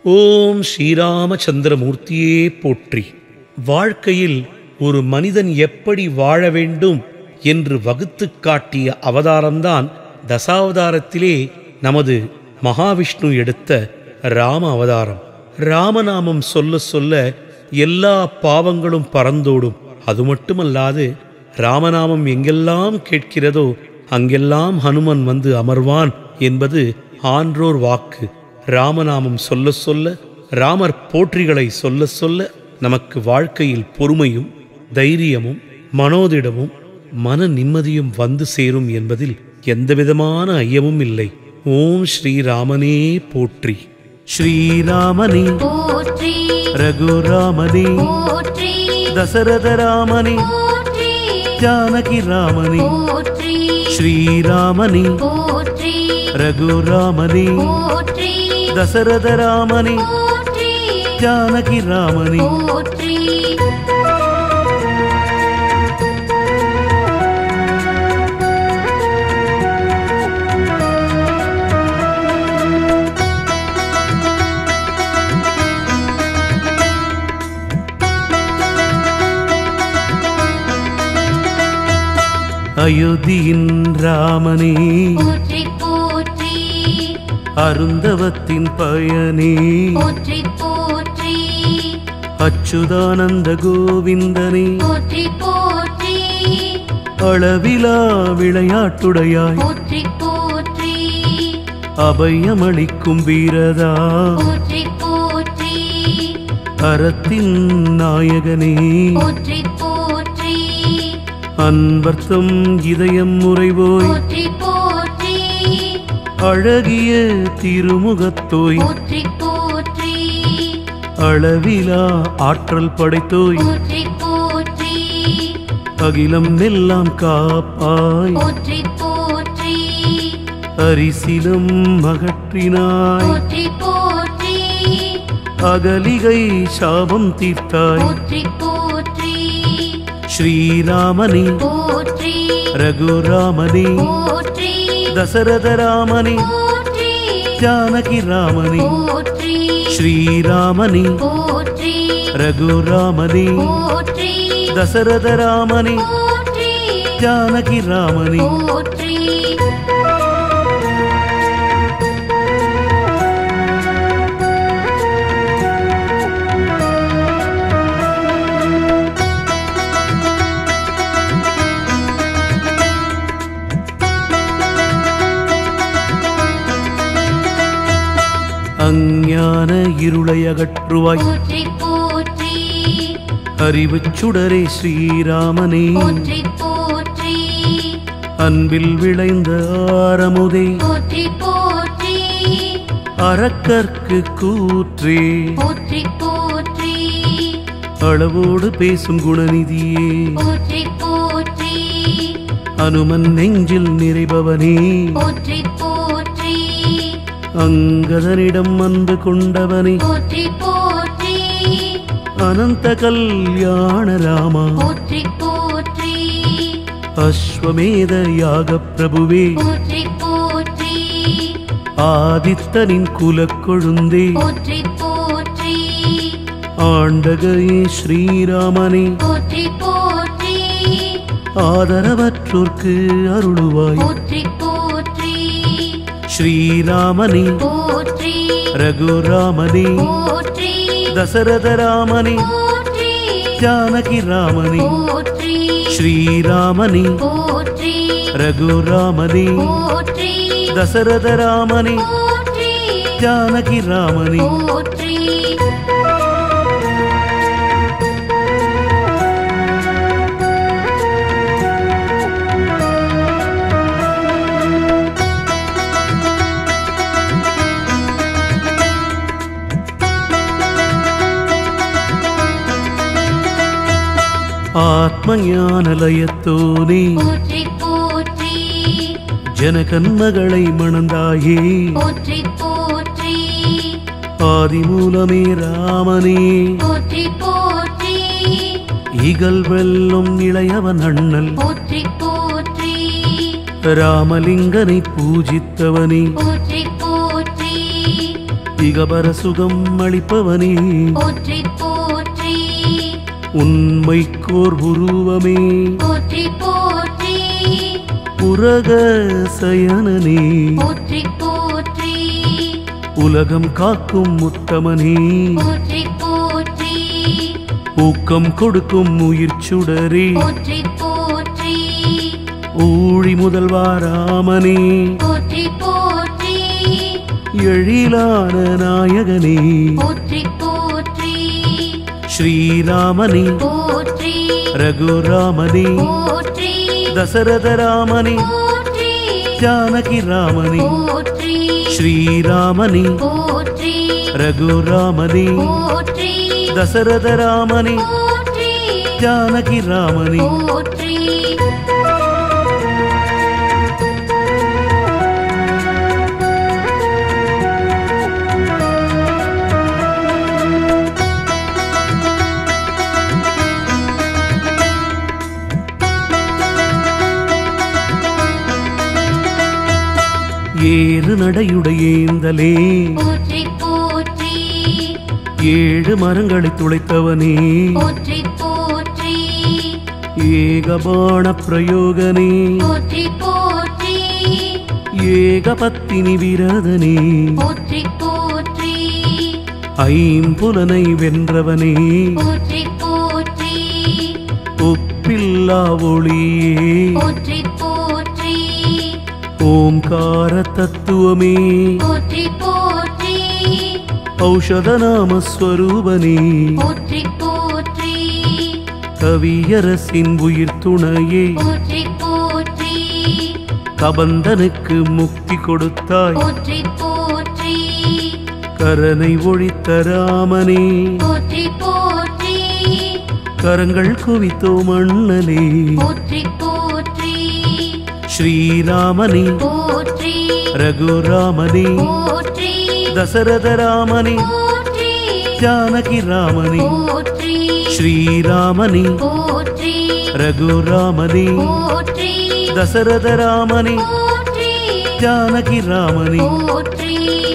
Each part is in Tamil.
ஓம் ஸ்ரீராமச்சந்திரமூர்த்தியே போற்றி வாழ்க்கையில் ஒரு மனிதன் எப்படி வாழ வேண்டும் என்று வகுத்துக் காட்டிய அவதாரம்தான் தசாவதாரத்திலே நமது மகாவிஷ்ணு எடுத்த ராம அவதாரம் ராமநாமம் சொல்ல சொல்ல எல்லா பாவங்களும் பறந்தோடும் அது மட்டுமல்லாது ராமநாமம் எங்கெல்லாம் கேட்கிறதோ அங்கெல்லாம் ஹனுமன் வந்து அமர்வான் என்பது ஆன்றோர் வாக்கு ராமநாமம் சொல்ல சொல்ல ராமர் போற்றிகளை சொல்ல சொல்ல நமக்கு வாழ்க்கையில் பொறுமையும் தைரியமும் மனோதிடமும் மன நிம்மதியும் வந்து சேரும் என்பதில் எந்தவிதமான ஐயமும் இல்லை ஓம் ஸ்ரீராமனே போற்றி ஸ்ரீராமனே போற்றி ரகுராமனே போற்றி தசரத ராமனே போற்றி ஜானகி ராமனே போற்றி ஸ்ரீராமனே போற்றி ரகுராமனே போற்றி தசரத ராமனே போற்றி ஜானகி ராமனே போற்றி அயோத்தியின் ராமனே போற்றி போற்றி அருந்தவத்தின் பயனே போற்றி போற்றி அச்சுதானந்த கோவிந்தனே போற்றி போற்றி அளவிலா விளையாட்டுடையாய் போற்றி போற்றி அபயமளிக்கும் வீரதா போற்றி போற்றி அறத்தின் நாயகனே போற்றி போற்றி அன்பர்த்தம் இதயம் முறைவோய் போற்றி போற்றி அழகிய திருமுகத்தோய் போற்றி போற்றி அளவிலா ஆற்றல் படைத்தோய் போற்றி போற்றி அகிலம் எல்லாம் காப்பாய் போற்றி போற்றி அரிசிலும் அகற்றினாய் போற்றி போற்றி அகலிகை சாபம் தீர்த்தாய் போற்றி போற்றி ஸ்ரீராமனே போற்றி ரகுராமனே போற்றி தசரத ராமனே போற்றி ஜானகி ராமனே போற்றி ஸ்ரீராமனே போற்றி ரகுராமனே போற்றி தசரத ராமனே போற்றி ஜானகி ராமனே போற்றி அஞ்ஞான இருளை அகற்றுவாய் போற்றி போற்றி அறிவுச் சுடரே ஸ்ரீராமனே போற்றி போற்றி அன்பில் விளைந்த ஆரமுதே போற்றி போற்றி அறக்கற்கு கூற்றே போற்றி போற்றி அளவோடு பேசும் குணநிதியே போற்றி போற்றி அனுமன் நெஞ்சில் நிறைபவனே போற்றி போற்றி அங்கதனிடம் அன்பு கொண்டவனே போற்றி போற்றி அனந்த கல்யாண ராமா போற்றி போற்றி அஸ்வமேத யாக பிரபுவே போற்றி போற்றி ஆதித்தனின் குலக்கொழுந்தே போற்றி போற்றி ஆண்டகையே ஸ்ரீராமனே போற்றி போற்றி ஆதரவற்றோர்க்கு அருளுவாய் போற்றி போற்றி ஸ்ரீராமனே போற்றி ரகுராமனே போற்றி தசரத ராமனே போற்றி ஜானகி ராமனே போற்றி ஸ்ரீராமனே போற்றி ரகுராமனே போற்றி தசரத ராமனே போற்றி ஜானகி ராமனே போற்றி ஆத்மஞானலயத்தோனே போற்றி போற்றி ஜனகன்மகளை மணந்தாயே போற்றி போற்றி ஆதிமூலமே ராமனே போற்றி போற்றி இகல் வெல்லும் இளையவன் அண்ணல் போற்றி போற்றி ராமலிங்கனை பூஜித்தவனே போற்றி போற்றி இங்கபர சுகம் அளிப்பவனே போற்றி போற்றி உண்மைக்கோர் உருவமே போற்றி போற்றி உரக சயனனே போற்றி போற்றி உலகம் காக்கும் உத்தமனே போற்றி போற்றி ஊக்கம் கொடுக்கும் உயிர் சுடரே போற்றி போற்றி ஊழி முதல்வாராமனே போற்றி போற்றி எழிலான நாயகனே போற்றி போற்றி ஸ்ரீராமனே போற்றி ரகுராமனே போற்றி தசரத ராமனே போற்றி ஜானகி ராமனே போற்றி ஸ்ரீராமனே போற்றி ரகுராமனே போற்றி தசரத ராமனே போற்றி ஜானகி ராமனே போற்றி ஏறு நடையுடையேந்தலே போற்றி போற்றி ஏழு மரங்களை துளைத்தவனே போற்றி போற்றி ஏகபாண பிரயோகனே போற்றி போற்றி ஏகபத்தினி விரதனே போற்றி போற்றி ஐம்புலனை வென்றவனே போற்றி போற்றி ஒப்பில்லா ஒளியே போற்றி போற்றி ஓம்கார தத்துவமே போற்றி போற்றி ஔஷத நாமஸ்வரூபனே போற்றி போற்றி கவியரசின் உயிர் துணையே போற்றி போற்றி கபந்தனுக்கு முக்தி கொடுத்தாய் போற்றி போற்றி கரனை ஒழித்த ராமனே போற்றி போற்றி கரங்கள் குவித்தோம் அண்ணலே போற்றி போற்றி ஸ்ரீராமனே போற்றி ரகுராமனே போற்றி தசரத ராமனே போற்றி ஜானகி ராமனே போற்றி ஸ்ரீராமனே போற்றி ரகுராமனே போற்றி தசரத ராமனே போற்றி ஜானகி ராமனே போற்றி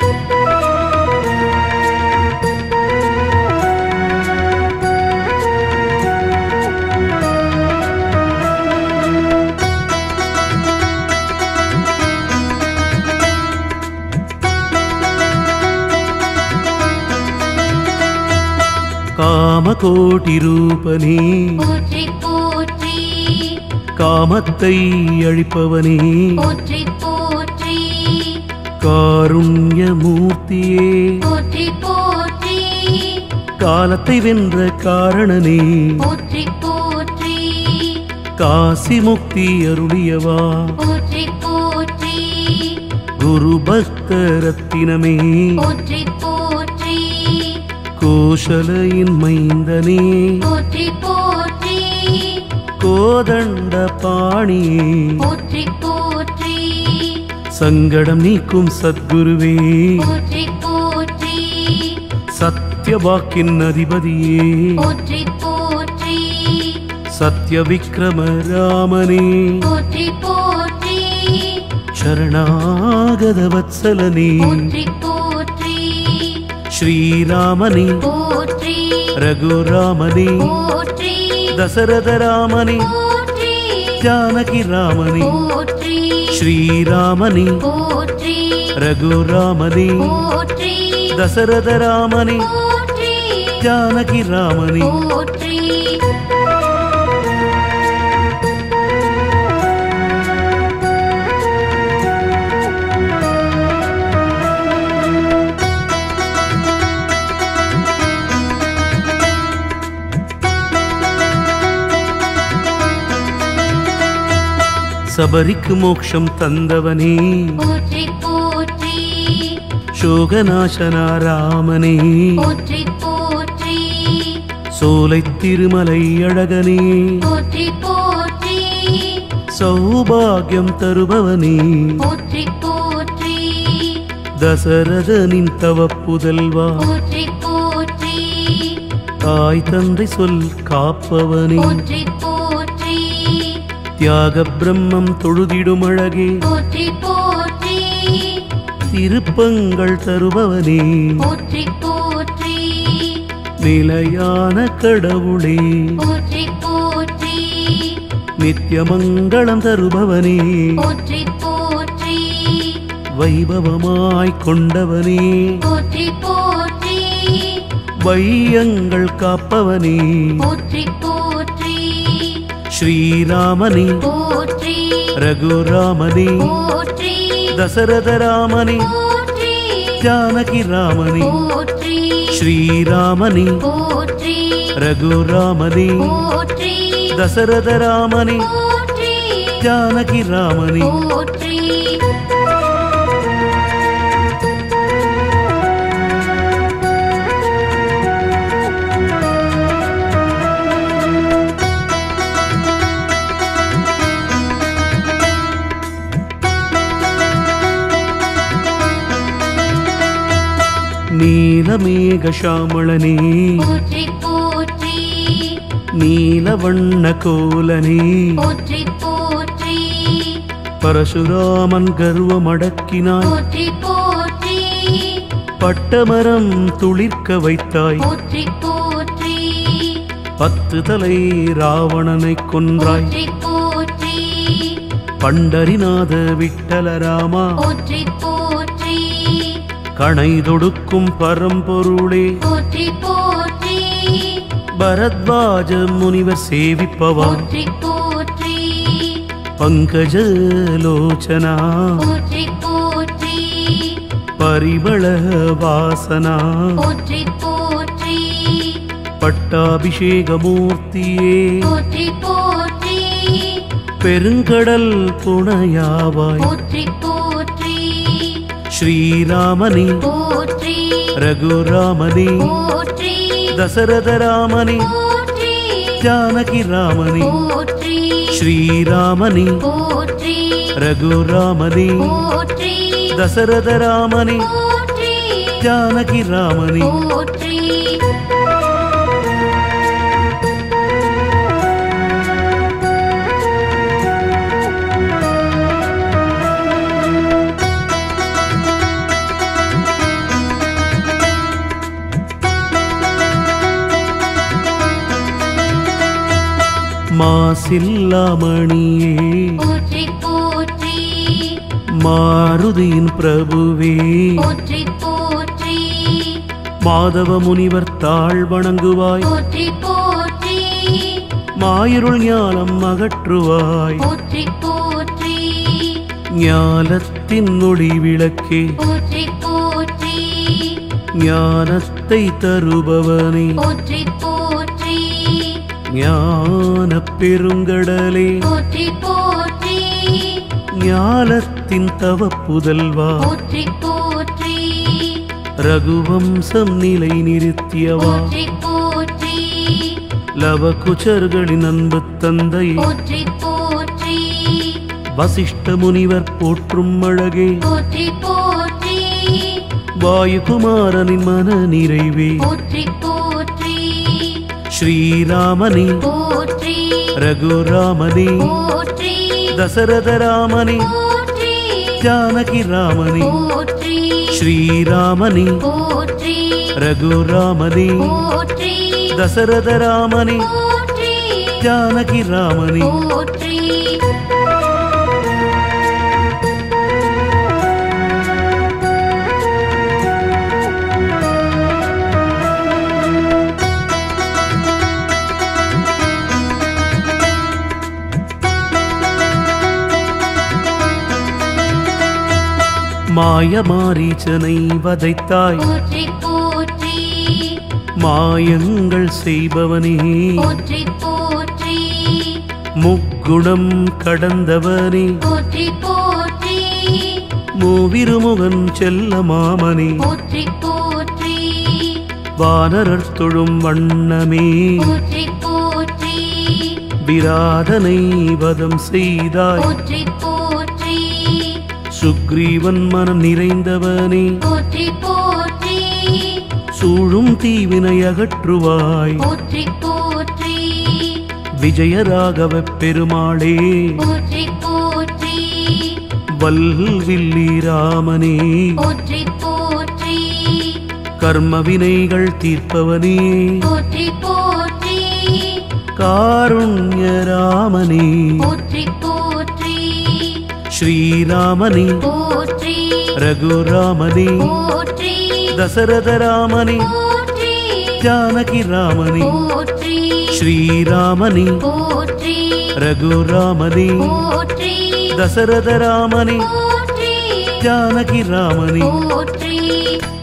காமகோட்டி ரூபனே போற்றி போற்றி காமத்தை அழிப்பவனே போற்றி போற்றி காருண்ய மூர்த்தியே போற்றி போற்றி காலத்தை வென்ற காரணனே போற்றி போற்றி காசி முக்தி அருளியவா போற்றி போற்றி குரு பக்த ரத்தினமே போற்றி போற்றி கோஷலையின் மைந்தனே போற்றி போற்றி கோதண்ட பாணியே போற்றி போற்றி சங்கடம் நீக்கும் சத்குருவே போற்றி போற்றி சத்யவாக்கின் அதிபதியே போற்றி போற்றி சத்ய விக்ரம ராமனே போற்றி போற்றி சரணாகத வத்சலனே போற்றி போற்றி ஸ்ரீராமனே போற்றி ரகுராமனே போற்றி தசரத ராமனே போற்றி ஜானகி ராமனே போற்றி ஸ்ரீராமனே போற்றி ரகுராமனே போற்றி தசரத ராமனே போற்றி ஜானகி ராமனே போற்றி சபரிக்கு மோட்சம் தந்தவனே போற்றி போற்றி சோகநாசனா ராமனே போற்றி போற்றி சோலை திருமலை அழகனே போற்றி போற்றி சௌபாகியம் தருபவனே போற்றி போற்றி தசரதனின் தவ புதல்வா போற்றி போற்றி தாய் தந்தை சொல் காப்பவனே போற்றி போற்றி தியாக பிரம்மம் தொழுதிடும் அழகே போற்றி போற்றி திருப்பங்கள் தருபவனே போற்றி போற்றி நிலையான கடவுளே போற்றி போற்றி நித்தியமங்களம் தருபவனே போற்றி போற்றி வைபவமாய் கொண்டவனே போற்றி போற்றி வையங்கள் காப்பவனே போற்றி போற்றி ஸ்ரீராமனே போற்றி ரகுராமனே போற்றி தசரத ராமனே போற்றி ஜானகி ராமனே போற்றி ஸ்ரீராமனே போற்றி ரகுராமனே போற்றி தசரத ராமனே போற்றி ஜானகி ராமனே போற்றி நீலமேக சாமளனே போற்றி போற்றி நீலவண்ண கோலனே போற்றி போற்றி பரசுராமன் கர்வமடக்கினாய் போற்றி போற்றி பட்டமரம் துளிர்க்க வைத்தாய் போற்றி போற்றி பத்து தலை ராவணனை கொன்றாய் போற்றி போற்றி பண்டரிநாத விட்டலராமா போற்றி போற்றி கணை தொடுக்கும் பரம்பொருளே போற்றி போற்றி பரத்வாஜ முனிவர் சேவிப்பவா போற்றி போற்றி பங்கஜ லோச்சனா போற்றி போற்றி பரிமள வாசனா போற்றி போற்றி பட்டாபிஷேகமூர்த்தியே போற்றி போற்றி பெருங்கடல் புனையாவாய் போற்றி போற்றி ஸ்ரீராமனே போற்றி ரகுராமனே போற்றி தசரத ராமனே போற்றி ஜானகி ராமனே போற்றி ஸ்ரீராமனே போற்றி ரகுராமனே போற்றி தசரத ராமனே போற்றி ஜானகி ராமனே போற்றி மாசில்லாமணியே போற்றி போற்றி மாருதியின் பிரபுவே போற்றி போற்றி மாதவ முனிவர் தாழ் வணங்குவாய் போற்றி போற்றி மாயிருள் ஞானம் அகற்றுவாய் போற்றி போற்றி ஞானத்தின் ஒளி விளக்கே போற்றி போற்றி ஞானத்தை தருபவனே போற்றி போற்றி ஞான பெருங்கடலே போற்றி போற்றி ஞானத்தின் தவ புதல்வா போற்றி போற்றி ரகுவம்சம் நிலை நிறுத்தியவா போற்றி போற்றி லவகுச்சர்களின் அன்பு தந்தை போற்றி போற்றி வசிஷ்ட முனிவர் போற்றும் அழகே போற்றி போற்றி வாயுகுமாரனின் மன நிறைவே போற்றி போற்றி ஸ்ரீராமனே போற்றி ரகுராமனே போற்றி தசரத ராமனே போற்றி ஜானகி ராமனே போற்றி ஸ்ரீராமனே போற்றி ரகுராமனே போற்றி தசரத ராமனே போற்றி ஜானகி ராமனே போற்றி மாய மாரீச்சனை வதைத்தாய் போற்றி போற்றி மாயங்கள் செய்பவனே போற்றி போற்றி முக்குணம் கடந்தவனே போற்றி போற்றி மூவிருமுகன் செல்ல மாமனே போற்றி போற்றி வானரர் தொழும் வண்ணமே போற்றி போற்றி விராதனை வதம் செய்தாய் போற்றி போற்றி சுக்ரீவன் மனம் நிறைந்தவனே போற்றி போற்றி சூழும் தீவினை அகற்றுவாய் போற்றி போற்றி விஜயராகவ பெருமாளே போற்றி போற்றி வல்வில்லி ராமனே போற்றி போற்றி கர்ம வினைகள் தீர்ப்பவனே போற்றி போற்றி காருண்ய ராமனே போற்றி போற்றி ஸ்ரீராமனே போற்றி ரகுராமனே போற்றி தசரத ராமனே போற்றி ஜானகி ராமனே போற்றி ஸ்ரீராமனே போற்றி ரகுராமனே போற்றி தசரத ராமனே போற்றி ஜானகி ராமனே போற்றி